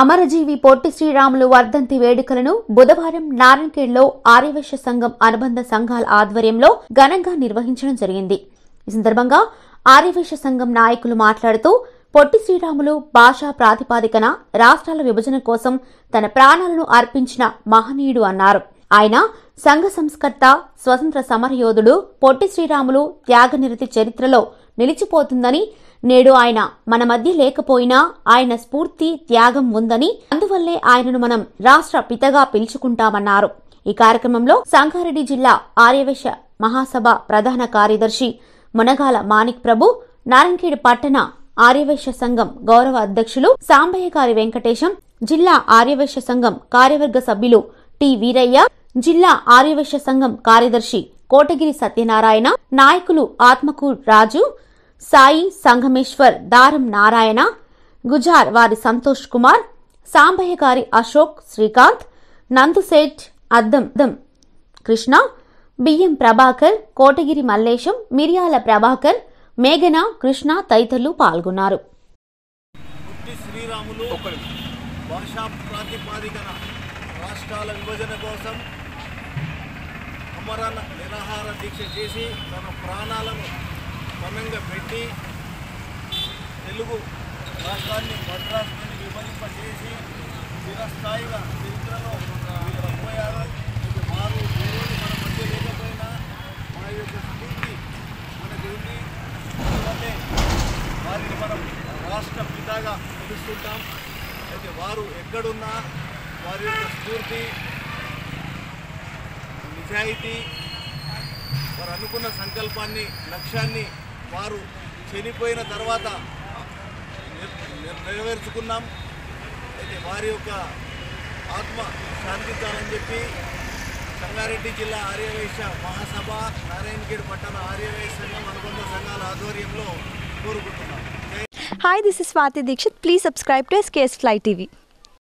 అమరజీవి పొట్టి శ్రీరాములు వర్ధంతి వేడుకలను బుధవారం నారాయణఖేడ్లో ఆర్యవైశ్య సంఘం అనుబంధ సంఘాల ఆధ్వర్యంలో ఘనంగా నిర్వహించడం జరిగింది ఈ సందర్భంగా ఆర్యవైశ్య సంఘం నాయకులు మాట్లాడుతూ పొట్టి శ్రీరాములు భాషా ప్రాతిపాదికన రాష్ట్రాల విభజన కోసం తన ప్రాణాలను అర్పించిన మహనీయుడు అన్నారు ఆయన సంఘ సంస్కర్త స్వతంత్ర సమరయోధుడు పొట్టి శ్రీరాములు త్యాగనిరతి చరిత్రలో నిలిచిపోతుందని నేడు ఆయన మన మధ్య లేకపోయినా ఆయన స్ఫూర్తి త్యాగం ఉందని అందువల్లే ఆయనను మనం రాష్ట్ర పితగా పిలుచుకుంటామన్నారు ఈ కార్యక్రమంలో సంగారెడ్డి జిల్లా ఆర్యవేశ మహాసభ ప్రధాన కార్యదర్శి మునగాల మాణిక్ ప్రభు నారాయణఖేడ్ పట్టణ ఆర్యవైశ్య సంఘం గౌరవ అధ్యక్షులు సాంబయ్యగారి వెంకటేశం జిల్లా ఆర్యవైశ్య సంఘం కార్యవర్గ సభ్యులు టి వీరయ్య జిల్లా ఆర్యవైశ్య సంఘం కార్యదర్శి కోటగిరి సత్యనారాయణ నాయకులు ఆత్మకూర్ రాజు సాయి సంగమేశ్వర్ దారం నారాయణ గుజార్ వారి సంతోష్ కుమార్ సాంబయ్య గారి అశోక్ శ్రీకాంత్ నందుసేఠ్ అద్దం అద్దం కృష్ణ బియ్యం ప్రభాకర్ కోటగిరి మల్లేశం మిరియాల ప్రభాకర్ మేఘన కృష్ణ తదితరులు పాల్గొన్నారు పుట్టి శ్రీరాములు భాషా ప్రాతిపాదికన రాష్ట్రాల విభజన కోసం అమరణ నిరాహార దీక్ష చేసి తన ప్రాణాలను పణంగా పెట్టి తెలుగు రాష్ట్రాన్ని మద్రాసు నుండి విభజింపజేసి చిరస్థాయిగా చరిత్రలో నిలిచిపోయారు వారు ఏ రోజు మన మధ్య లేకపోయినా మా యొక్క స్ఫూర్తి మనకి ఉంది అందువల్లే వారిని మనం రాష్ట్ర పితాగా పిలుస్తుంటాం అయితే వారు ఎక్కడున్నా వారి యొక్క స్ఫూర్తి నిజాయితీ వారు అనుకున్న సంకల్పాన్ని లక్ష్యాన్ని వారు చనిపోయిన తర్వాత నెర- నెర- నెరవేర్చుకున్నాం అయితే వారి యొక్క ఆత్మ శాంతించాలని చెప్పి సంగారెడ్డి జిల్లా ఆర్యవైశ్య మహాసభ నారాయణగేడ్ పట్టణ ఆర్యవైశ్య సంఘం అనుబంధ సంఘాల ఆధ్వర్యంలో కోరుకుంటున్నాం జై Hi, this is Swati Dikshit. Please subscribe to SKS Fly TV.